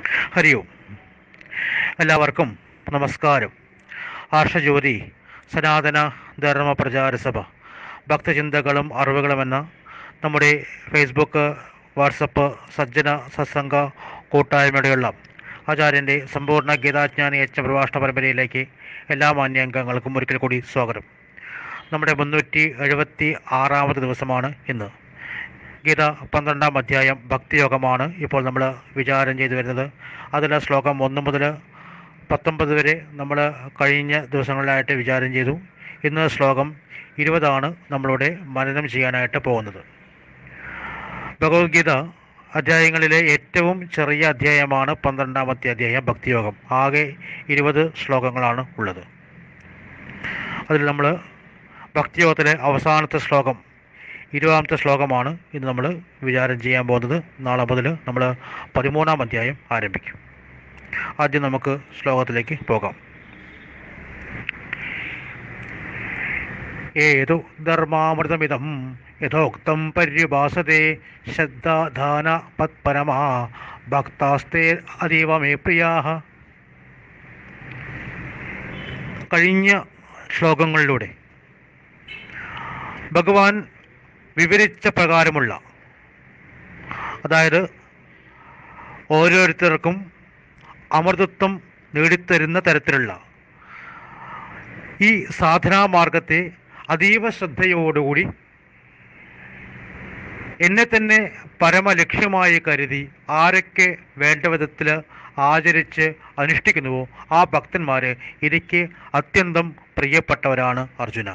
ഹരി ഓം എല്ലാവർക്കും നമസ്കാരം ആർഷജ്യോതി സനാതന ധർമ്മ പ്രചാരസഭ ഭക്തചിന്തകളും അറിവുകളും എന്ന നമ്മുടെ ഫേസ്ബുക്ക് വാട്സപ്പ് സജ്ജന സത്സംഗ കൂട്ടായ്മയുടെയുള്ള ആചാര്യൻ്റെ സമ്പൂർണ്ണ ഗീതാജ്ഞാനി യജ്ഞ പ്രഭാഷണ പരമ്പരയിലേക്ക് എല്ലാ മാന്യാംഗങ്ങൾക്കും ഒരിക്കൽ കൂടി സ്വാഗതം നമ്മുടെ മുന്നൂറ്റി എഴുപത്തി ആറാമത് ദിവസമാണ് ഇന്ന് ഗീത പന്ത്രണ്ടാം അധ്യായം ഭക്തിയോഗമാണ് ഇപ്പോൾ നമ്മൾ വിചാരം ചെയ്തു വരുന്നത് അതിൽ ശ്ലോകം ഒന്ന് മുതൽ പത്തൊമ്പത് വരെ നമ്മൾ കഴിഞ്ഞ ദിവസങ്ങളിലായിട്ട് വിചാരം ചെയ്തു ഇന്ന് ശ്ലോകം ഇരുപതാണ് നമ്മളിവിടെ മനനം ചെയ്യാനായിട്ട് പോകുന്നത് ഭഗവത്ഗീത അധ്യായങ്ങളിലെ ഏറ്റവും ചെറിയ അധ്യായമാണ് പന്ത്രണ്ടാമത്തെ അധ്യായം ഭക്തിയോഗം ആകെ ഇരുപത് ശ്ലോകങ്ങളാണ് ഉള്ളത് അതിൽ നമ്മൾ ഭക്തിയോഗത്തിലെ അവസാനത്തെ ശ്ലോകം ഇരുപതാമത്തെ ശ്ലോകമാണ് ഇന്ന് നമ്മൾ വിചാരം ചെയ്യാൻ പോകുന്നത് നാളെ മുതൽ നമ്മൾ പതിമൂന്നാം അധ്യായം ആരംഭിക്കും ആദ്യം നമുക്ക് ശ്ലോകത്തിലേക്ക് പോകാം ഏതു ധർമാമൃതമിതം യഥോക്തം പര്യുപാസത്തെ ശ്രദ്ധാധാന പത്പരമാ ഭക്താസ്തേ അതീവ മേ പ്രിയാഹ കഴിഞ്ഞ ശ്ലോകങ്ങളിലൂടെ ഭഗവാൻ വിവരിച്ച പ്രകാരമുള്ള അതായത് ഓരോരുത്തർക്കും അമൃതത്വം നേടിത്തരുന്ന തരത്തിലുള്ള ഈ സാധനാമാർഗത്തെ അതീവ ശ്രദ്ധയോടുകൂടി എന്നെ തന്നെ പരമലക്ഷ്യമായി കരുതി ആരൊക്കെ വേണ്ട വിധത്തിൽ ആചരിച്ച് അനുഷ്ഠിക്കുന്നുവോ ആ ഭക്തന്മാര് എനിക്ക് അത്യന്തം പ്രിയപ്പെട്ടവരാണ് അർജുന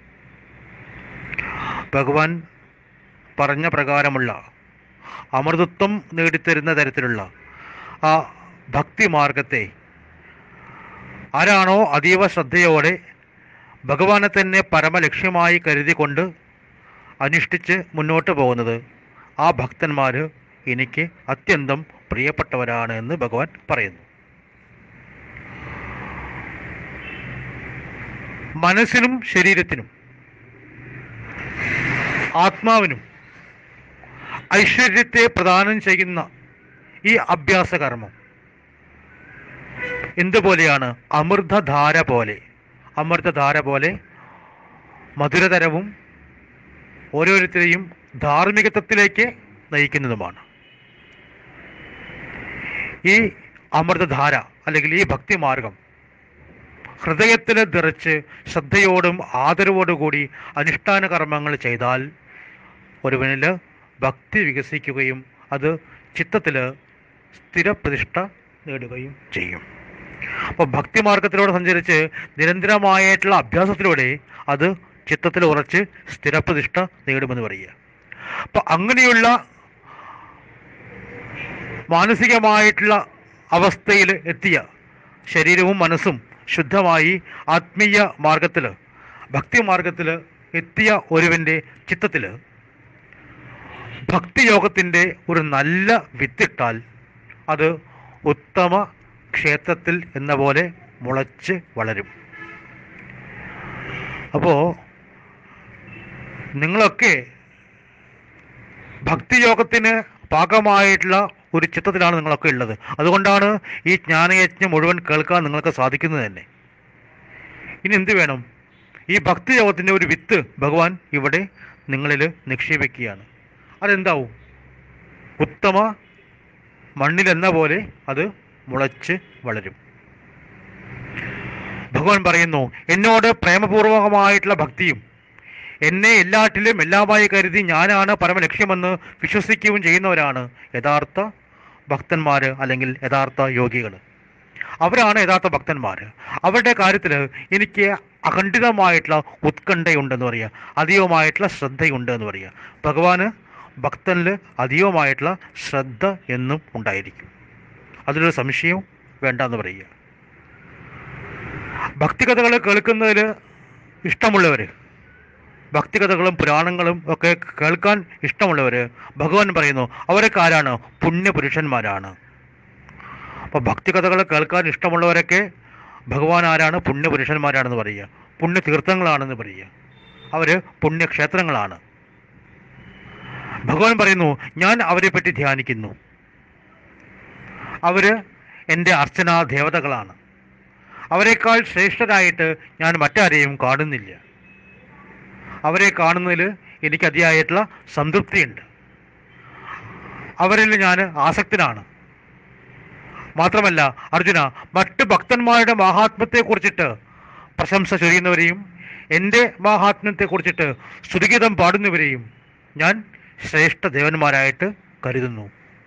ഭഗവാൻ പറഞ്ഞ പ്രകാരമുള്ള അമൃതത്വം നേടിത്തരുന്ന തരത്തിലുള്ള ആ ഭക്തിമാർഗത്തെ ആരാണോ അതീവ ശ്രദ്ധയോടെ ഭഗവാനെ തന്നെ പരമലക്ഷ്യമായി കരുതിക്കൊണ്ട് അനുഷ്ഠിച്ച് മുന്നോട്ട് പോകുന്നത് ആ ഭക്തന്മാർ എനിക്ക് അത്യന്തം പ്രിയപ്പെട്ടവരാണ് എന്ന് ഭഗവാൻ പറയുന്നു മനസ്സിനും ശരീരത്തിനും ആത്മാവിനും ഐശ്വര്യത്തെ പ്രദാനം ചെയ്യുന്ന ഈ അഭ്യാസകർമ്മം എന്തുപോലെയാണ് അമൃതധാര പോലെ അമൃതധാര പോലെ മധുരതരവും ഓരോരുത്തരെയും ധാർമ്മികത്വത്തിലേക്ക് നയിക്കുന്നതുമാണ് ഈ അമൃതധാര അല്ലെങ്കിൽ ഈ ഭക്തിമാർഗം ഹൃദയത്തിൽ നിറച്ച് ശ്രദ്ധയോടും ആദരവോടുകൂടി അനുഷ്ഠാന കർമ്മങ്ങൾ ചെയ്താൽ ഒരുവനിൽ ഭക്തി വികസിക്കുകയും അത് ചിത്തത്തിൽ സ്ഥിരപ്രതിഷ്ഠ നേടുകയും ചെയ്യും അപ്പോൾ ഭക്തിമാർഗത്തിലൂടെ സഞ്ചരിച്ച് നിരന്തരമായിട്ടുള്ള അഭ്യാസത്തിലൂടെ അത് ചിത്തത്തിൽ ഉറച്ച് സ്ഥിരപ്രതിഷ്ഠ നേടുമെന്ന് പറയുക അപ്പം അങ്ങനെയുള്ള മാനസികമായിട്ടുള്ള അവസ്ഥയിൽ എത്തിയ ശരീരവും മനസ്സും ശുദ്ധമായി ആത്മീയ മാർഗത്തിൽ ഭക്തിമാർഗത്തിൽ എത്തിയ ഒരുവൻ്റെ ചിത്തത്തിൽ ഭക്തിയോഗത്തിൻ്റെ ഒരു നല്ല വിത്തിട്ടാൽ അത് ഉത്തമ ക്ഷേത്രത്തിൽ എന്ന പോലെ മുളച്ച് വളരും അപ്പോൾ നിങ്ങളൊക്കെ ഭക്തിയോഗത്തിന് പാകമായിട്ടുള്ള ഒരു ചിത്രത്തിലാണ് നിങ്ങളൊക്കെ ഉള്ളത് അതുകൊണ്ടാണ് ഈ ജ്ഞാനയജ്ഞം മുഴുവൻ കേൾക്കാൻ നിങ്ങൾക്ക് സാധിക്കുന്നത് തന്നെ ഇനി എന്ത് വേണം ഈ ഭക്തിയോഗത്തിൻ്റെ ഒരു വിത്ത് ഭഗവാൻ ഇവിടെ നിങ്ങളിൽ നിക്ഷേപിക്കുകയാണ് അതെന്താവും ഉത്തമ മണ്ണിലെന്ന പോലെ അത് മുളച്ച് വളരും ഭഗവാൻ പറയുന്നു എന്നോട് പ്രേമപൂർവകമായിട്ടുള്ള ഭക്തിയും എന്നെ എല്ലാറ്റിലും എല്ലാമായി കരുതി ഞാനാണ് പരമലക്ഷ്യമെന്ന് വിശ്വസിക്കുകയും ചെയ്യുന്നവരാണ് യഥാർത്ഥ ഭക്തന്മാർ അല്ലെങ്കിൽ യഥാർത്ഥ യോഗികൾ അവരാണ് യഥാർത്ഥ ഭക്തന്മാർ അവരുടെ കാര്യത്തിൽ എനിക്ക് അഖണ്ഡിതമായിട്ടുള്ള ഉത്കണ്ഠയുണ്ടെന്ന് പറയുക അതീവമായിട്ടുള്ള ശ്രദ്ധയുണ്ട് എന്ന് പറയുക ഭഗവാന് ഭക്തനിൽ അതീവമായിട്ടുള്ള ശ്രദ്ധ എന്നും ഉണ്ടായിരിക്കും അതിലൊരു സംശയവും വേണ്ടെന്ന് പറയുക ഭക്തികഥകൾ കേൾക്കുന്നതിൽ ഇഷ്ടമുള്ളവർ ഭക്തികഥകളും പുരാണങ്ങളും ഒക്കെ കേൾക്കാൻ ഇഷ്ടമുള്ളവർ ഭഗവാൻ പറയുന്നു അവരൊക്കെ ആരാണ് പുണ്യപുരുഷന്മാരാണ് അപ്പോൾ ഭക്തികഥകൾ കേൾക്കാൻ ഇഷ്ടമുള്ളവരൊക്കെ ഭഗവാൻ ആരാണ് പുണ്യപുരുഷന്മാരാണെന്ന് പറയുക പുണ്യതീർത്ഥങ്ങളാണെന്ന് പറയുക അവർ പുണ്യക്ഷേത്രങ്ങളാണ് ഭഗവാൻ പറയുന്നു ഞാൻ അവരെ പറ്റി ധ്യാനിക്കുന്നു അവർ എൻ്റെ അർച്ചനാ ദേവതകളാണ് അവരെക്കാൾ ശ്രേഷ്ഠരായിട്ട് ഞാൻ മറ്റാരെയും കാണുന്നില്ല അവരെ കാണുന്നതിൽ എനിക്ക് അതിയായിട്ടുള്ള സംതൃപ്തിയുണ്ട് അവരിൽ ഞാൻ ആസക്തനാണ് മാത്രമല്ല അർജുന മറ്റ് ഭക്തന്മാരുടെ മഹാത്മ്യത്തെക്കുറിച്ചിട്ട് പ്രശംസ ചൊരിയുന്നവരെയും എൻ്റെ മഹാത്മ്യത്തെക്കുറിച്ചിട്ട് സ്തുതിഗീതം പാടുന്നവരെയും ഞാൻ ശ്രേഷ്ഠ ദേവന്മാരായിട്ട് കരുതുന്നു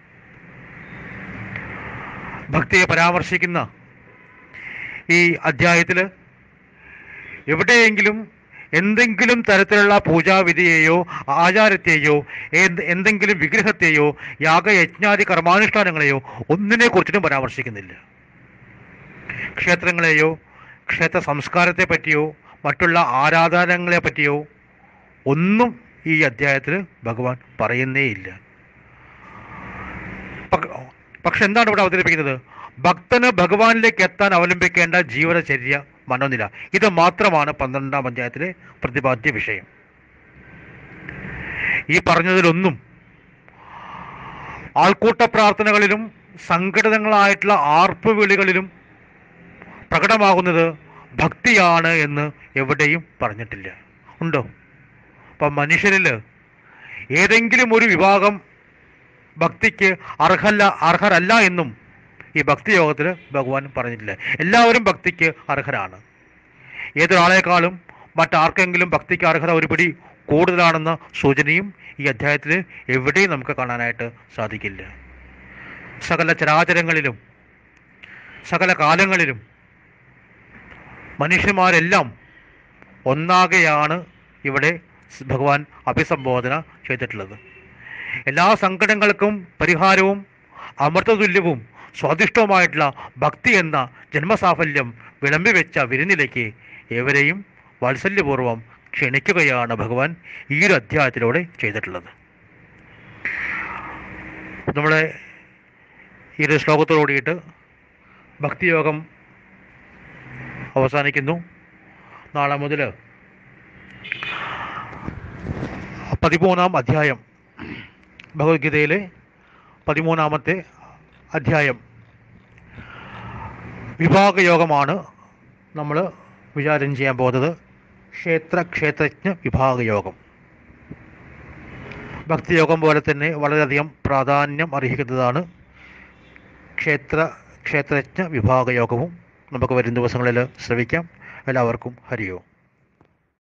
ഭക്തിയെ പരാമർശിക്കുന്ന ഈ അധ്യായത്തിൽ എവിടെയെങ്കിലും എന്തെങ്കിലും തരത്തിലുള്ള പൂജാവിധിയെയോ ആചാരത്തെയോ എന്ത് എന്തെങ്കിലും വിഗ്രഹത്തെയോ യാഗയജ്ഞാതി കർമാനുഷ്ഠാനങ്ങളെയോ ഒന്നിനെ കുറിച്ചിട്ടും പരാമർശിക്കുന്നില്ല ക്ഷേത്രങ്ങളെയോ ക്ഷേത്ര സംസ്കാരത്തെ പറ്റിയോ മറ്റുള്ള ആരാധനകളെ പറ്റിയോ ഒന്നും ഈ അധ്യായത്തിൽ ഭഗവാൻ പറയുന്നേയില്ല പക- പക്ഷെ എന്താണ് ഇവിടെ അവതരിപ്പിക്കുന്നത് ഭക്തന് ഭഗവാനിലേക്ക് എത്താൻ അവലംബിക്കേണ്ട ജീവിതചര്യ മനോനില ഇത് മാത്രമാണ് പന്ത്രണ്ടാം അധ്യായത്തിലെ പ്രതിപാദ്യ വിഷയം ഈ പറഞ്ഞതിലൊന്നും ആൾക്കൂട്ട പ്രാർത്ഥനകളിലും സംഘടിതങ്ങളായിട്ടുള്ള ആർപ്പ് വിളികളിലും പ്രകടമാകുന്നത് ഭക്തിയാണ് എന്ന് എവിടെയും പറഞ്ഞിട്ടില്ല ഉണ്ടോ അപ്പം മനുഷ്യരിൽ ഏതെങ്കിലും ഒരു വിഭാഗം ഭക്തിക്ക് അർഹല്ല അർഹരല്ല എന്നും ഈ ഭക്തി യോഗത്തിൽ ഭഗവാൻ പറഞ്ഞിട്ടില്ല എല്ലാവരും ഭക്തിക്ക് അർഹരാണ് ഏതൊരാളെക്കാളും മറ്റാർക്കെങ്കിലും ഭക്തിക്ക് അർഹത ഒരു പിടി കൂടുതലാണെന്ന സൂചനയും ഈ അധ്യായത്തിൽ എവിടെയും നമുക്ക് കാണാനായിട്ട് സാധിക്കില്ല സകല ചരാചരങ്ങളിലും സകല കാലങ്ങളിലും മനുഷ്യന്മാരെല്ലാം ഒന്നാകെയാണ് ഇവിടെ ഭഗവാൻ അഭിസംബോധന ചെയ്തിട്ടുള്ളത് എല്ലാ സങ്കടങ്ങൾക്കും പരിഹാരവും അമൃതതുല്യവും സ്വാദിഷ്ടവുമായിട്ടുള്ള ഭക്തി എന്ന ജന്മസാഫല്യം വിളമ്പി വെച്ച വിരുന്നിലേക്ക് ഏവരെയും വാത്സല്യപൂർവ്വം ക്ഷണിക്കുകയാണ് ഭഗവാൻ ഈ ഒരു അധ്യായത്തിലൂടെ ചെയ്തിട്ടുള്ളത് നമ്മുടെ ഈ ഒരു ശ്ലോകത്തോടുകൂടിയിട്ട് ഭക്തിയോഗം അവസാനിക്കുന്നു നാളെ മുതൽ പതിമൂന്നാം അധ്യായം ഭഗവത്ഗീതയിലെ പതിമൂന്നാമത്തെ അധ്യായം വിഭാഗയോഗമാണ് നമ്മൾ വിചാരം ചെയ്യാൻ പോകുന്നത് ക്ഷേത്ര ക്ഷേത്രജ്ഞ വിഭാഗയോഗം ഭക്തിയോഗം പോലെ തന്നെ വളരെയധികം പ്രാധാന്യം അർഹിക്കുന്നതാണ് ക്ഷേത്ര ക്ഷേത്രജ്ഞ വിഭാഗയോഗവും നമുക്ക് വരും ദിവസങ്ങളിൽ ശ്രമിക്കാം എല്ലാവർക്കും ഹരിയോ